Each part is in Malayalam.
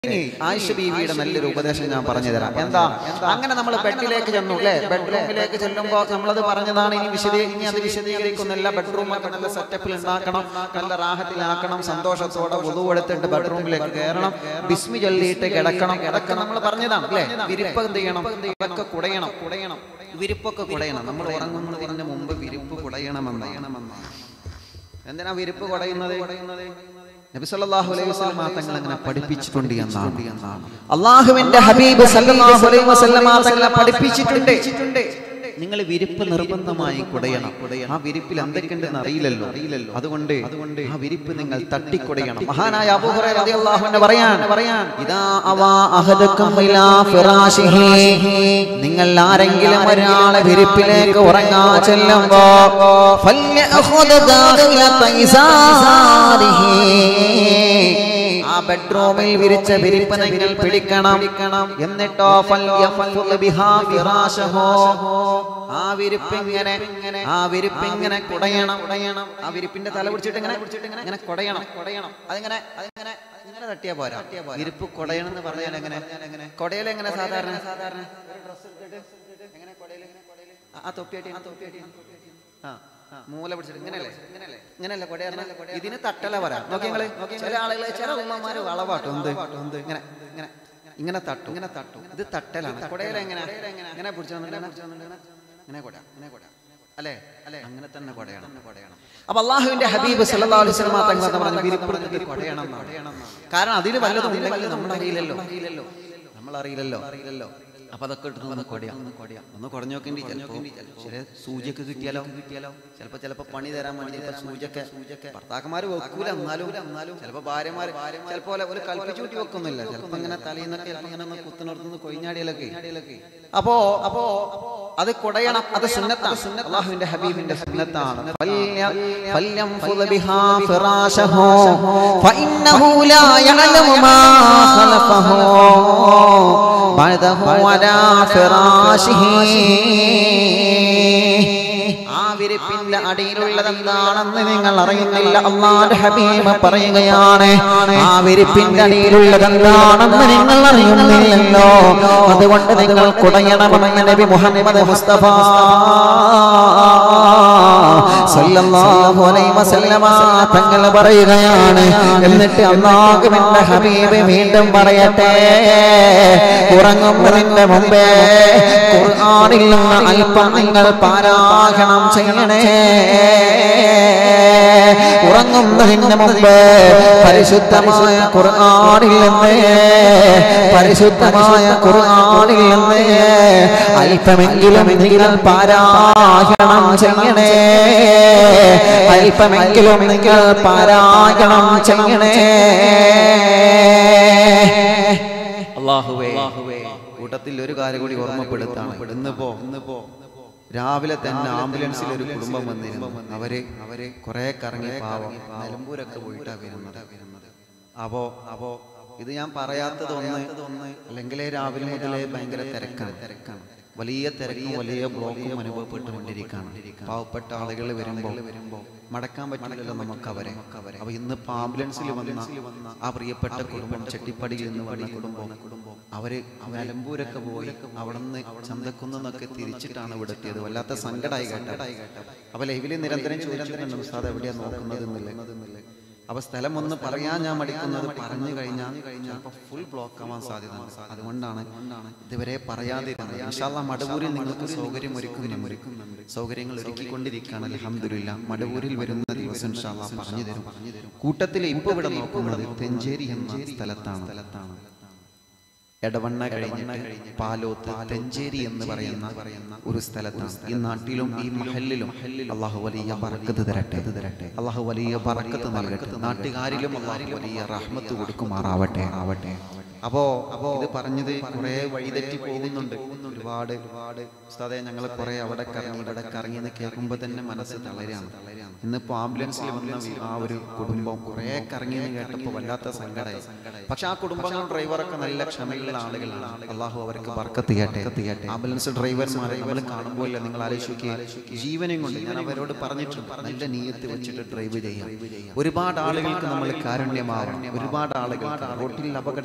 ഇനി ആയിഷ ബീവിയുടെ നല്ലൊരു ഉപദേശം ഞാൻ പറഞ്ഞു തരാം എന്താ അങ്ങനെ നമ്മൾ ബെഡിലേക്ക് ചെന്നു അല്ലേ ബെഡ്റൂമിലേക്ക് ചെല്ലുമ്പോൾ നമ്മളത് പറഞ്ഞതാണ് ഇനി വിശദീ ഇനി അത് വിശദീകരിക്കുന്നില്ല ബെഡ്റൂം ഒക്കെ നല്ല സെറ്റപ്പിൽ ഉണ്ടാക്കണം നല്ല റാഹത്തിലാക്കണം സന്തോഷത്തോടെ വധു എടുത്തിട്ട് ബെഡ്റൂമിലേക്ക് കയറണം ബിസ്മി ചൊല്ലിയിട്ട് കിടക്കണം ഇതൊക്കെ നമ്മൾ പറഞ്ഞതാണ് അല്ലേ വിരിപ്പ് എന്ത് ചെയ്യണം ഇതൊക്കെ കുടയണം കുടയണം വിരിപ്പൊക്കെ കുടയണം നമ്മൾ ഉറങ്ങുന്നതിന് മുമ്പ് വിരിപ്പ് കുടയണമെന്നാണ് എന്തിനാ വിരിപ്പ് കുടയുന്നത് നബി സല്ലല്ലാഹു അലൈഹി വസല്ലമ തങ്ങൾ അങ്ങനെ പഠിപ്പിച്ചിട്ടുണ്ട് എന്നാണ് അള്ളാഹുവിന്റെ ഹബീബ് സല്ലല്ലാഹു അലൈഹി വസല്ലമ തങ്ങളെ പഠിപ്പിച്ചിട്ടുണ്ട് നിങ്ങൾ വിരിപ്പ് നിർബന്ധമായി കുടയണം ആ വിരിപ്പിൽ എന്തൊക്കെയുണ്ടെന്ന് അറിയില്ലല്ലോ അറിയില്ലല്ലോ അതുകൊണ്ട് അതുകൊണ്ട് ആ വിരിപ്പ് നിങ്ങൾ തട്ടിക്കുടയണം മഹാനായ അബൂ ഹുറൈറ റളിയല്ലാഹു അൻഹു പറയാൻ പറയാൻ ഇദാ അവാ അഹദുക്കും ഇലാ ഫിറാശിഹി നിങ്ങൾ ആരെങ്കിലും ഒരാളെ വിരിപ്പിലേക്ക് ഉറങ്ങാ ചെല്ലുമ്പോ ഫല്യഖുദ് ദാഖിലത ഇസാരിഹി ആ ബെഡ്റൂമിൽ വിരിച്ച വിരിപ്പ് നിങ്ങൾ പിടിക്കണം എന്നിട്ടോ ഫല്യഫൽ ബിഹാ ഫിറാശഹു ആ വിരിപ്പ് ഇങ്ങനെ ആ വിരിപ്പ് ഇങ്ങനെ കുടയണം കുടയണം ആ വിരിപ്പിന്റെ തല പിടിച്ചിട്ട് ഇങ്ങനെ ഇങ്ങനെ കുടയണം കുടയണം അതിങ്ങനെ അതിങ്ങനെ ഇങ്ങനെ തട്ടിയാ പോരാ വിരിപ്പ് കുടയണം എന്ന് പറഞ്ഞാൽ എങ്ങനെ എങ്ങനെ കൊടയിൽ എങ്ങനെ സാധാരണ സാധാരണ എങ്ങനെ കൊടയിൽ ആ തൊപ്പിയാട്ടി ആ തൊപ്പിയാട്ടി ആ മൂല പിടിച്ചിട്ട് ഇങ്ങനെയല്ലേ ഇങ്ങനെയല്ലേ ഇങ്ങനെയല്ലേ കൊടയറിന ഇതിന് തട്ടല പറയാം നോക്കി നിങ്ങള് ചില ആളുകൾ ചില ഉമ്മമാര് വളവാട്ടും എന്ത് എന്ത് ഇങ്ങനെ ഇങ്ങനെ ഇങ്ങനെ തട്ടും ഇങ്ങനെ തട്ടും ഇത് തട്ടലാണ് കൊടയിൽ എങ്ങനെ ഇങ്ങനെ പിടിച്ചു ഇങ്ങനെ കൊട ഇങ്ങനെ കൊട അല്ലേ അല്ലേ അങ്ങനെ തന്നെ കൊടയണം കൊടയണം അപ്പൊ അള്ളാഹുവിന്റെ ഹബീബ് സല്ലല്ലാഹു അലൈഹി വസല്ലം തങ്ങൾ എന്ന് പറഞ്ഞ വിരിപ്പെടുത്തിട്ട് കൊടയണം എന്നാണ്. കാരണം അതിൽ വല്ലതും ഉണ്ടെങ്കിൽ നമ്മൾ അറിയില്ലല്ലോ അറിയില്ലല്ലോ നമ്മൾ അറിയില്ലല്ലോ അറിയില്ലല്ലോ അപ്പൊ അതൊക്കെ എടുത്ത് ഒന്ന് കൊടയാം ഒന്ന് കൊടയാം ഒന്ന് കുടഞ്ഞു നോക്കേണ്ടി ചിലപ്പോ ചില സൂചിയൊക്കെ കിട്ടിയാലോ കിട്ടിയാലോ ചിലപ്പോ ചിലപ്പോ പണി തരാൻ വേണ്ടി ചിലപ്പോ സൂചിയൊക്കെ സൂചിയൊക്കെ ഭർത്താക്കന്മാര് വെക്കൂല എന്നാലും എന്നാലും ചിലപ്പോ ഭാര്യമാര് ചിലപ്പോ ഒരു കൽപ്പിച്ചു കൂട്ടി വെക്കൊന്നുമില്ല ചിലപ്പോ ഇങ്ങനെ തലയിന്നൊക്കെ ചിലപ്പോ ഇങ്ങനെ ഒന്ന് കുത്തിനടുത്തുനിന്ന് കൊയിഞ്ഞാടിയിലൊക്കെ അപ്പോ അപ്പോ അത് കുടയണം അത് സുന്നത്താണ് അള്ളാഹുവിന്റെ ഹബീബിന്റെ സുന്നത്താണ് ഫല്യ- ഫല്യംഫുദ് ബിഹാ ഫിറാശഹു ഫഇന്നഹു ലാ യഅലമു മാ ഖലഫഹു ബഅദഹു അലാ ഫിറാശിഹി ആ വിരിപ്പിന്റെ അടിയിലുള്ളത് എന്താണെന്ന് നിങ്ങൾ അറിയുന്നില്ല അള്ളാന്റെ ഹബീബ് പറയുകയാണ് ആ വിരിപ്പിന്റെ അടിയിലുള്ളത് എന്താണെന്ന് നിങ്ങൾ അറിയുന്നില്ലല്ലോ അതുകൊണ്ട് നിങ്ങൾ കുടയണമെന്ന് നബി മുഹമ്മദ് മുസ്തഫ സല്ലല്ലാഹു അലൈഹി വസല്ലമ തങ്ങൾ പറയുകയാണ് എന്നിട്ട് അള്ളാഹുവിന്റെ ഹബീബ് വീണ്ടും പറയട്ടെ ഉറങ്ങുന്നതിന്റെ മുമ്പേ ഖുർആനിൽ നിന്ന് അല്പം നിങ്ങൾ പാരായണം ചെയ്യണേ ഉറങ്ങുന്നതിന് മുമ്പ് പരിശുദ്ധമായ ഖുർആനിൽ നിന്ന് പരിശുദ്ധമായ ഖുർആനിൽ നിന്ന് അല്പമെങ്കിലും നിങ്ങൾ പാരായണം ചെയ്യണേ അല്പമെങ്കിലും നിങ്ങൾ പാരായണം ചെയ്യണേ അള്ളാഹുവേ കൂട്ടത്തിൽ ഒരു കാര്യം കൂടി ഓർമ്മപ്പെടുത്താണ് ഇന്നിപ്പോ ഇന്നിപ്പോ രാവിലെ തന്നെ ആംബുലൻസിൽ ഒരു കുടുംബം വന്നിരുന്നു അവര് അവര് കുറെ കറങ്ങി പാവം നിലമ്പൂരൊക്കെ പോയിട്ടാ വരുന്നത് അപ്പോ അപ്പോ ഇത് ഞാൻ പറയാത്തത് ഒന്ന് അല്ലെങ്കിലേ രാവിലെ മുതലേ ഭയങ്കര തിരക്കാണ് തിരക്കാണ് വലിയ തിരക്കും വലിയ ബ്ലോക്കും അനുഭവപ്പെട്ടുകൊണ്ടിരിക്കുകയാണ് പാവപ്പെട്ട ആളുകൾ വരുമ്പോൾ വരുമ്പോൾ മടക്കാൻ പറ്റില്ലല്ലോ നമുക്ക് അവരെ അപ്പൊ ഇന്ന് ആംബുലൻസിൽ വന്ന ആ പ്രിയപ്പെട്ട കുടുംബം ചെട്ടിപ്പടിയിൽ നിന്ന് വന്ന കുടുംബം കുടുംബം അവര് നിലമ്പൂരൊക്കെ പോയി അവിടെ നിന്ന് ചന്തക്കുന്നൊക്കെ തിരിച്ചിട്ടാണ് ഇവിടെ എത്തിയത് വല്ലാത്ത സങ്കടമായി കേട്ടത് അപ്പൊ ലൈവില് നിരന്തരം ചോദിച്ചിട്ടുണ്ട് ഉസ്താദ് എവിടെയാ നോക്കുന്നത് എന്നുള്ളത് അപ്പൊ സ്ഥലം ഒന്ന് പറയാൻ ഞാൻ മടിക്കുന്നത് പറഞ്ഞു കഴിഞ്ഞാൽ ചിലപ്പോൾ ഫുൾ ബ്ലോക്ക് ആവാൻ സാധ്യത അതുകൊണ്ടാണ് ഇതുവരെ പറയാതിരുന്നത് ഇൻഷാല്ല മടവൂരിൽ നിങ്ങൾക്ക് സൗകര്യം ഒരുക്കുന്നുണ്ട് സൗകര്യങ്ങൾ ഒരുക്കിക്കൊണ്ടിരിക്കുകയാണ് അലഹമില്ല മടവൂരിൽ വരുന്ന ദിവസം ഇൻഷാല്ല പറഞ്ഞു തരും കൂട്ടത്തിൽ ഇപ്പൊ ഇവിടെ നോക്കുന്നത് തെഞ്ചേരി എന്ന സ്ഥലത്താണ് സ്ഥലത്താണ് എടവണ്ണ കഴിഞ്ഞിട്ട് പാലോത്ത് തെഞ്ചേരി എന്ന് പറയുന്ന ഒരു സ്ഥലത്താണ് ഈ നാട്ടിലും ഈ മഹലിലും അള്ളാഹു വലിയ ബറക്കത്ത് തരട്ടെ തരട്ടെ അള്ളാഹു വലിയ ബറക്കത്ത് നൽകട്ടെ നാട്ടുകാരിലും അള്ളാഹു വലിയ റഹ്മത്ത് കൊടുക്കുമാറാവട്ടെ ആവട്ടെ അപ്പോ അപ്പോ ഇത് പറഞ്ഞത് കുറെ വഴിതെറ്റി പോകുന്നുണ്ട് ഒരുപാട് ഒരുപാട് ഉസ്താദെ ഞങ്ങൾ കുറെ അവിടെ കറങ്ങി ഇവിടെ കറങ്ങി എന്ന് കേൾക്കുമ്പോൾ തന്നെ മനസ്സ് തളരാണ് ഇന്നിപ്പോ ആംബുലൻസിൽ വന്ന വി- ആ ഒരു കുടുംബം കുറെ കറങ്ങി എന്ന് കേട്ടപ്പോൾ വല്ലാത്ത സങ്കടമായി പക്ഷെ ആ കുടുംബങ്ങളും ഡ്രൈവറൊക്കെ നല്ല ക്ഷമയുള്ള ആളുകളാണ് അള്ളാഹു അവർക്ക് ബർക്കത്ത് ചെയ്യട്ടെ ആംബുലൻസ് ഡ്രൈവർമാരെ നമ്മൾ കാണുമ്പോൾ നിങ്ങൾ ആലോചിക്കുക ജീവനെയും കൊണ്ട് ഞാൻ അവരോട് പറഞ്ഞിട്ടുണ്ട് നല്ല നീയത്ത് വെച്ചിട്ട് ഡ്രൈവ് ചെയ്യാം ഒരുപാട് ആളുകൾക്ക് നമ്മൾ കാരുണ്യമാവണം ഒരുപാട് ആളുകൾ റോട്ടിൽ അപകടത്തിൽപ്പെട്ട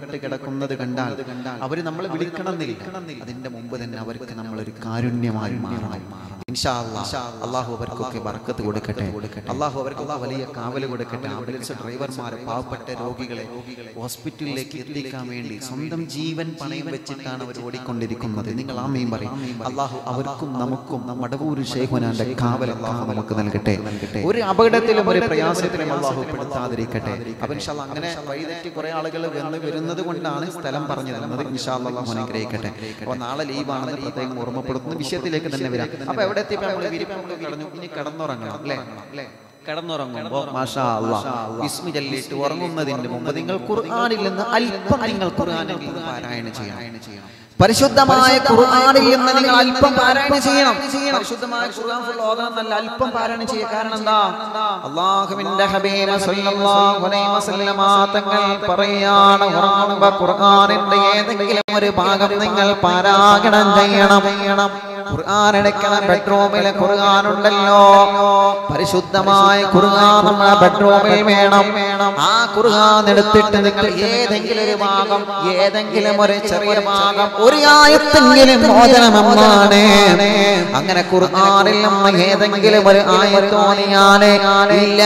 പെട്ട് കിടക്കുന്നത് കണ്ടാൽ അവർ നമ്മൾ വിളിക്കണമെന്നില്ല അതിന്റെ മുമ്പ് തന്നെ അവർക്ക് നമ്മളൊരു കാരുണ്യമായി മാറണം ഇൻഷാ അല്ലാ. അള്ളാഹു അവർക്കൊക്കെ ബർക്കത്ത് കൊടുക്കട്ടെ അള്ളാഹു അവർക്ക് വലിയ കാവൽ കൊടുക്കട്ടെ ആംബുലൻസ് ഡ്രൈവർമാരെ പാവപ്പെട്ട രോഗികളെ ഹോസ്പിറ്റലിലേക്ക് എത്തിക്കാൻ വേണ്ടി സ്വന്തം ജീവൻ പണയം വെച്ചിട്ടാണ് അവർ ഓടിക്കൊണ്ടിരിക്കുന്നത് നിങ്ങൾ ആമയും പറയും അള്ളാഹു അവർക്കും നമുക്കും മടവൂർ ഷെയ്ഖുനാന്റെ കാവൽ അള്ളാഹു നമുക്ക് നൽകട്ടെ ഒരു അപകടത്തിലും ഒരു പ്രയാസത്തിലും അള്ളാഹു പെടുത്താതിരിക്കട്ടെ അപ്പൊ ഇൻഷാ അല്ലാ അങ്ങനെ വഴിതെറ്റി കുറെ ആളുകൾ വന്ന് വരുന്നത് കൊണ്ടാണ് സ്ഥലം പറഞ്ഞു തന്നത് ഇൻഷാ അല്ലാ അള്ളാഹു അനുഗ്രഹിക്കട്ടെ അപ്പൊ നാളെ ലീവാണെന്ന് പ്രത്യേകം ഓർമ്മപ്പെടുത്തുന്നു വിഷയത്തിലേക്ക് തന്നെ വരാം അപ്പൊ എവിടെ എത്തിയപ്പോ നമ്മൾ വിരിപ്പ് കടഞ്ഞു ഇനി കടന്നുറങ്ങണം അല്ലേ കിടന്നുറങ്ങുമ്പോ മാഷാ അല്ലാ വിസ്മി ചൊല്ലിയിട്ട് ഉറങ്ങുന്നതിന്റെ മുമ്പ് നിങ്ങൾ ഖുർആനിൽ നിന്ന് അല്പം നിങ്ങൾ ഖുർആനിൽ നിന്ന് പാരായണം ചെയ്യണം പരിശുദ്ധമായ ഖുർആനിൽ നിന്ന് നിങ്ങൾ അല്പം പാരായണം ചെയ്യണം പരിശുദ്ധമായ ഖുർആൻ ഫുൾ ഓതണം നല്ല അല്പം പാരായണം ചെയ്യുക കാരണം എന്താ അള്ളാഹുവിന്റെ ഹബീബ് സല്ലല്ലാഹു അലൈഹി വസല്ലമ തങ്ങൾ പറയാണ് ഉറങ്ങുമ്പോ ഖുർആനിന്റെ ഏതെങ്കിലും ഒരു ഭാഗം നിങ്ങൾ പാരായണം ചെയ്യണം ഖുർആൻ എടുക്കണം ബെഡ്റൂമിൽ ഖുർആൻ ഉണ്ടല്ലോ പരിശുദ്ധമായ ഖുർആൻ നമ്മുടെ ബെഡ്റൂമിൽ വേണം ആ ഖുർആൻ എടുത്തിട്ട് നിങ്ങൾ ഏതെങ്കിലും ഒരു ഭാഗം ഏതെങ്കിലും ഒരു ചെറിയ ഭാഗം ഒരു ആയത്തെങ്കിലും മോചനമെന്നാണ് അങ്ങനെ ഖുർആനിൽ നമ്മൾ ഏതെങ്കിലും ഒരു ആയത്തോണിയാല് ഇല്ല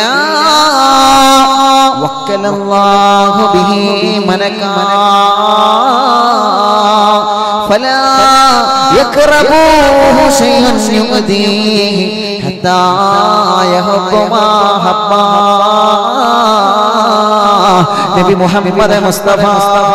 വക്കലല്ലാഹു ബിഹി മലക്കാ فلا يقربوه شيئا يؤذيه حتى يهب ما هبا നബി മുഹമ്മദ് മുസ്തഫ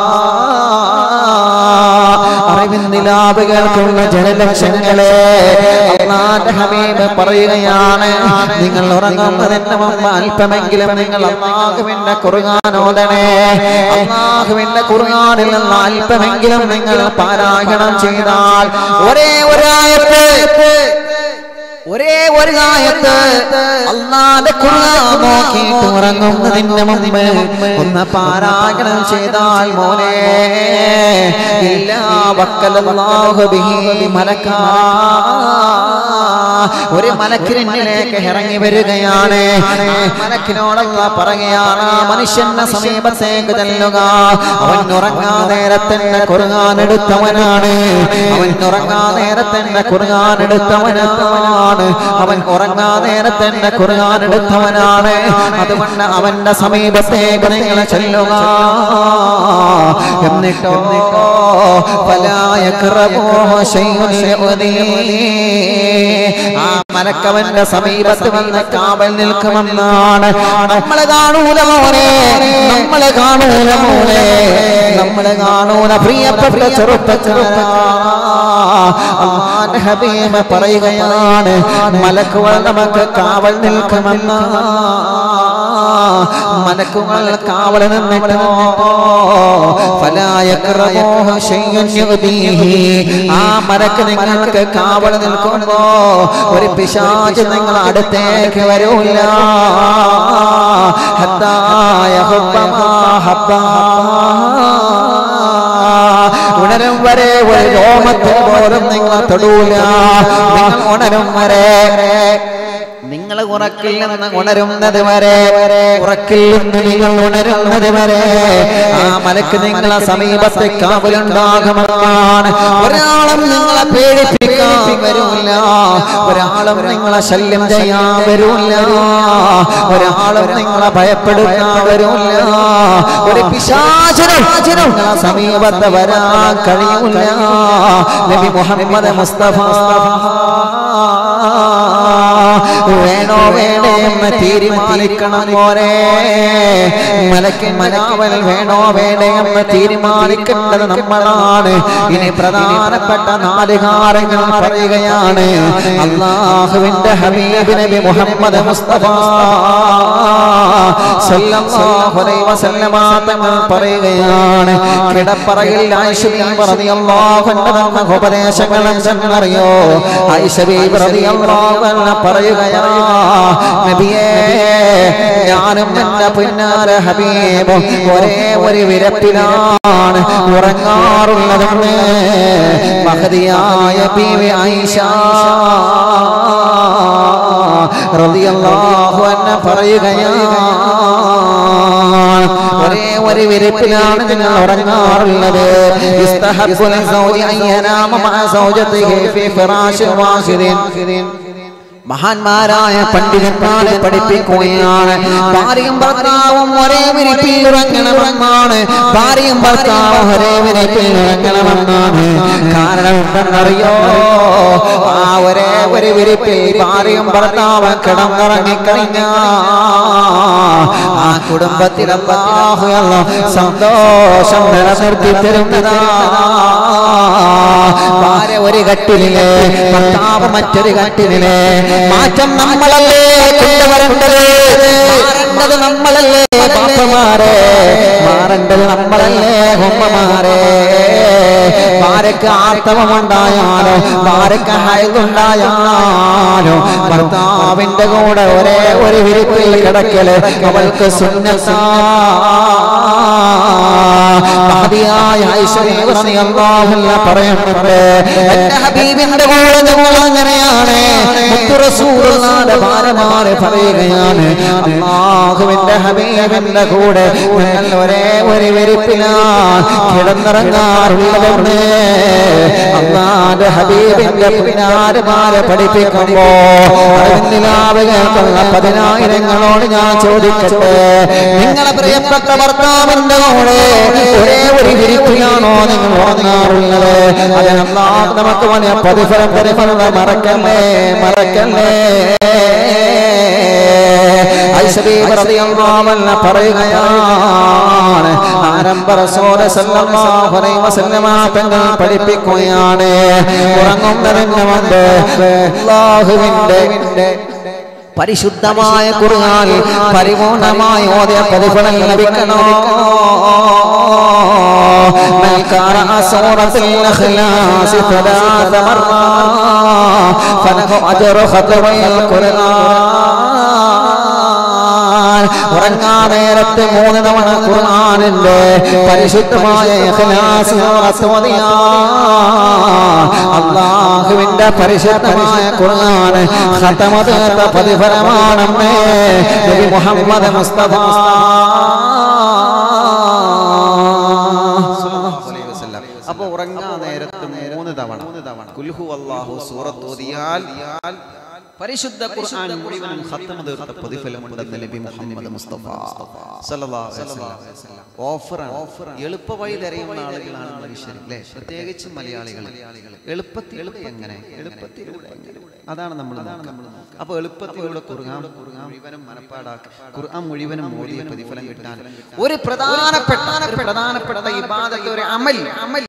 അറിവിന്ദിലാപുകൾക്കുള്ള ജനലക്ഷങ്ങളെ അള്ളാന്റെ ഹബീബ് പറയുകയാണ് നിങ്ങൾ ഉറങ്ങുന്നതിന് മുമ്പ് അല്പമെങ്കിലും നിങ്ങൾ അള്ളാഹുവിന്റെ കുറുകാനോദനെ അള്ളാഹുവിന്റെ കുറുകാനിൽ നിന്ന് അല്പമെങ്കിലും നിങ്ങൾ പാരായണം ചെയ്താൽ ഒരേ ഒരായത്ത് ഒരേ ഒരു ആയത്ത് അള്ളാന്റെ ഖുർആൻ നോക്കിയിട്ട് ഉറങ്ങുന്നതിന് മുമ്പ് ഒന്ന് പാരായണം ചെയ്താൽ മോനെ ഇല്ലാ വക്കലല്ലാഹു ബിഹി മലക്കാ ഒരു മലക്കിനിലേക്ക് ഇറങ്ങി വരികയാണ് ആ മലക്കിനോടല്ല പറയുകയാണ് ആ മനുഷ്യന്റെ സമീപത്തേക്ക് ചെല്ലുക അവൻ ഉറങ്ങാ നേരത്തിന്റെ കുറുകാനെടുത്തവനാണ് അവൻ ഉറങ്ങാ നേരത്തിന്റെ കുറുകാനെടുത്തവനാണ് അവൻ ഉറങ്ങാ നേരത്തിന്റെ കുറുകാനെടുത്തവനാണ് അതുകൊണ്ട് അവന്റെ സമീപത്തേക്ക് നിങ്ങൾ ചെല്ലുക എന്നിട്ടോ ഫലായ ആ മലക്കവന്റെ സമീപത്ത് വന്ന് കാവൽ നിൽക്കുമെന്നാണ് നമ്മളെ കാണൂല മോനെ നമ്മളെ കാണൂല മോനെ നമ്മളെ കാണൂല പ്രിയപ്പെട്ട ചെറുപ്പക്കാരാ അള്ളാന്റെ ഹബീബ് പറയുകയാണ് മലക്കുകൾ നമുക്ക് കാവൽ നിൽക്കുമെന്ന് മലക്കുകൾ കാവൽ നിന്നിട്ടോ ഫലായക്രമോഹ ആ മലക്ക് നിങ്ങൾക്ക് കാവൽ നിൽക്കുമ്പോ ഒരു പിശാച് നിങ്ങൾ അടുത്തേക്ക് വരൂല ഹത്തായ ഹുബ്ബമാ ഹബ്ബാ ഉണരും വരെ ഒരു രോമത്തിൽ പോലും നിങ്ങൾ തൊടൂല നിങ്ങൾ ഉണരും വരെ നിങ്ങൾ ഉറക്കിൽ നിന്ന് ഉണരുന്നത് വരെ ഉറക്കിൽ നിന്ന് നിങ്ങൾ ഉണരുന്നത് വരെ ആ മലക്ക് നിങ്ങളെ സമീപത്തെ കാവലുണ്ടാകുമെന്നാണ് ഒരാളും നിങ്ങളെ പേടിപ്പിക്കാൻ വരൂല ഒരാളും നിങ്ങളെ ശല്യം ചെയ്യാൻ വരൂല ഒരാളും നിങ്ങളെ ഭയപ്പെടുത്താൻ വരൂല ഒരു പിശാചനും നിങ്ങളെ സമീപത്ത് വരാൻ കഴിയൂല നബി മുഹമ്മദ് മുസ്തഫ വേണോ വേണോ എന്ന് തീരുമാനിക്കണം മോനെ മലക്ക് മനാവൽ വേണോ വേണേ എന്ന് തീരുമാനിക്കേണ്ടത് നമ്മളാണ് ഇനി പ്രധാനപ്പെട്ട നാല് കാര്യങ്ങൾ പറയുകയാണ് അള്ളാഹുവിന്റെ ഹബീബ് നബി മുഹമ്മദ് മുസ്തഫ സല്ലല്ലാഹു അലൈഹി വസല്ലമ തങ്ങൾ പറയുകയാണ് കിടപ്പറയിൽ ആയിഷ ബീബി റളിയല്ലാഹു അൻഹ തന്ന ഉപദേശങ്ങളും ചെന്നറിയോ ആയിഷ ബീബി റളിയല്ലാഹു അൻഹ പറയുകയാ നബിയേ ഞാനും എന്റെ പിന്നാലെ ഹബീബും ഒരേ ഒരു വിരപ്പിലാണ് ഉറങ്ങാറുള്ളതെന്ന് മഹതിയായ ബീവി ആയിഷ റളിയല്ലാഹു അൻഹ പറയുകയാണ് ഒരേ ഒരു വിരിപ്പിലാണ് നിങ്ങൾ ഉറങ്ങാറുള്ളത് യുസ്തഹബ്ബു ലിസൗജി അൻ യനാമ മഅ സൗജതിഹി ഫീ ഫിറാശിൻ വാഹിദിൻ മഹാന്മാരായ പണ്ഡിതന്മാരെ പഠിപ്പിക്കുകയാണ് ഭാര്യയും ഭർത്താവും ഒരേ വിരിപ്പിൽ ഉറങ്ങണമെന്നാണ് ഭാര്യയും ഭർത്താവും ഒരേ വിരിപ്പിൽ ഉറങ്ങണമെന്നാണ് കാരണം എന്തെന്നറിയോ ആ ഒരേ ഒരു വിരിപ്പിൽ ഭാര്യയും ഭർത്താവും കിടന്നിറങ്ങിക്കഴിഞ്ഞ ആ കുടുംബത്തിൽ അല്ലാഹുവല്ലോ സന്തോഷം നിലനിർത്തി തരുന്നതാ ഭാര്യ ഒരു കട്ടിലിലെ ഭർത്താവ് മറ്റൊരു കട്ടിലിലെ മാറ്റം നമ്മളല്ലേ കൊണ്ടുവരേണ്ടത് മാറേണ്ടത് നമ്മളല്ലേ പാപ്പമാരെ മാറേണ്ടത് നമ്മളല്ലേ ഉമ്മമാരെ ഭാര്യക്ക് ആർത്തവമുണ്ടായാലോ ഭാര്യക്ക് ഹൈതുണ്ടായാലോ ഭർത്താവിന്റെ കൂടെ ഒരേ ഒരു വിരിപ്പിൽ കിടക്കല് അവൾക്ക് സുന്നസാ മഹതിയായ ഐശ്വര്യ പറയുന്നുണ്ട് എന്റെ ഹബീബിന്റെ കൂടെ ഞങ്ങൾ അങ്ങനെയാണ് മുത്തുറസൂറുള്ളാന്റെ ഭാരമാരെ പറയുകയാണ് അള്ളാഹുവിന്റെ ഹബീബിന്റെ കൂടെ ഞങ്ങൾ ഒരേ ഒരു വെരിപ്പിലാണ് കിടന്നിറങ്ങാറുള്ളതെന്ന് അള്ളാന്റെ ഹബീബിന്റെ പിന്നാരുമാരെ പഠിപ്പിക്കുമ്പോ നിലാവ് കേൾക്കുന്ന പതിനായിരങ്ങളോട് ഞാൻ ചോദിക്കട്ടെ നിങ്ങളെ പ്രിയപ്പെട്ട ഭർത്താവിന്റെ കൂടെ ഒരേ ഒരു വിരിപ്പിലാണോ നിങ്ങൾ ഉറങ്ങാറുള്ളത് അതിനെല്ലാം നമുക്ക് വലിയ പ്രതിഫലം പ്രതിഫലം മറക്കല്ലേ മറക്കല്ലേ ഐശ്വര്യ റളിയല്ലാഹുവല്ല പറയുകയാണ് ആരംഭ റസൂൽ സല്ലല്ലാഹു അലൈഹി വസല്ലമ തങ്ങൾ പഠിപ്പിക്കുകയാണ് ഉറങ്ങുന്നതിന് മുമ്പ് അല്ലാഹുവിന്റെ പരിശുദ്ധമായ ഖുർആൻ പരിപൂർണമായ ഓതിയ പ്രതിഫലം ലഭിക്കണോ من قرأ سورة الإخلاص ثلاث مرات فله أجر ختمي القرآن ഉറങ്ങാ നേരത്തെ മൂന്ന് തവണ ഖുർആനിന്റെ പരിശുദ്ധമായ ഇഖ്ലാസ് ഓതിയാ അള്ളാഹുവിന്റെ പരിശുദ്ധമായ ഖുർആൻ ഖതമ തീർത്ത പ്രതിഫലമാണെന്ന് നബി മുഹമ്മദ് മുസ്തഫ അപ്പൊ ഉറങ്ങാ നേരത്ത് മൂന്ന് തവണ മൂന്ന് തവണ കുൽഹു അല്ലാഹു സൂറത്ത് ഓതിയാൽ പരിശുദ്ധ ഖുർആൻ മുഴുവനും ഖത്തമ തീർത്ത പ്രതിഫലമുണ്ടെന്ന് നബി മുഹമ്മദ് മുസ്തഫ സല്ലല്ലാഹു അലൈഹി വസല്ലം ഓഫറാണ് ഓഫർ എളുപ്പ വഴി തിരയുന്ന ആളുകളാണ് മനുഷ്യർ അല്ലേ പ്രത്യേകിച്ചും മലയാളികൾ എളുപ്പത്തിലൂടെ എങ്ങനെ എളുപ്പത്തിലൂടെ എങ്ങനെ അതാണ് നമ്മൾ നമ്മൾ അപ്പൊ എളുപ്പത്തിലൂടെ ഖുർആൻ ഖുർആൻ മുഴുവനും മനപ്പാടാക്കി ഖുർആൻ മുഴുവനും ഓതിയ പ്രതിഫലം കിട്ടാൻ ഒരു പ്രധാനപ്പെട്ട ഒരു പ്രധാനപ്പെട്ട ഇബാദത്ത് ഒരു അമൽ അമൽ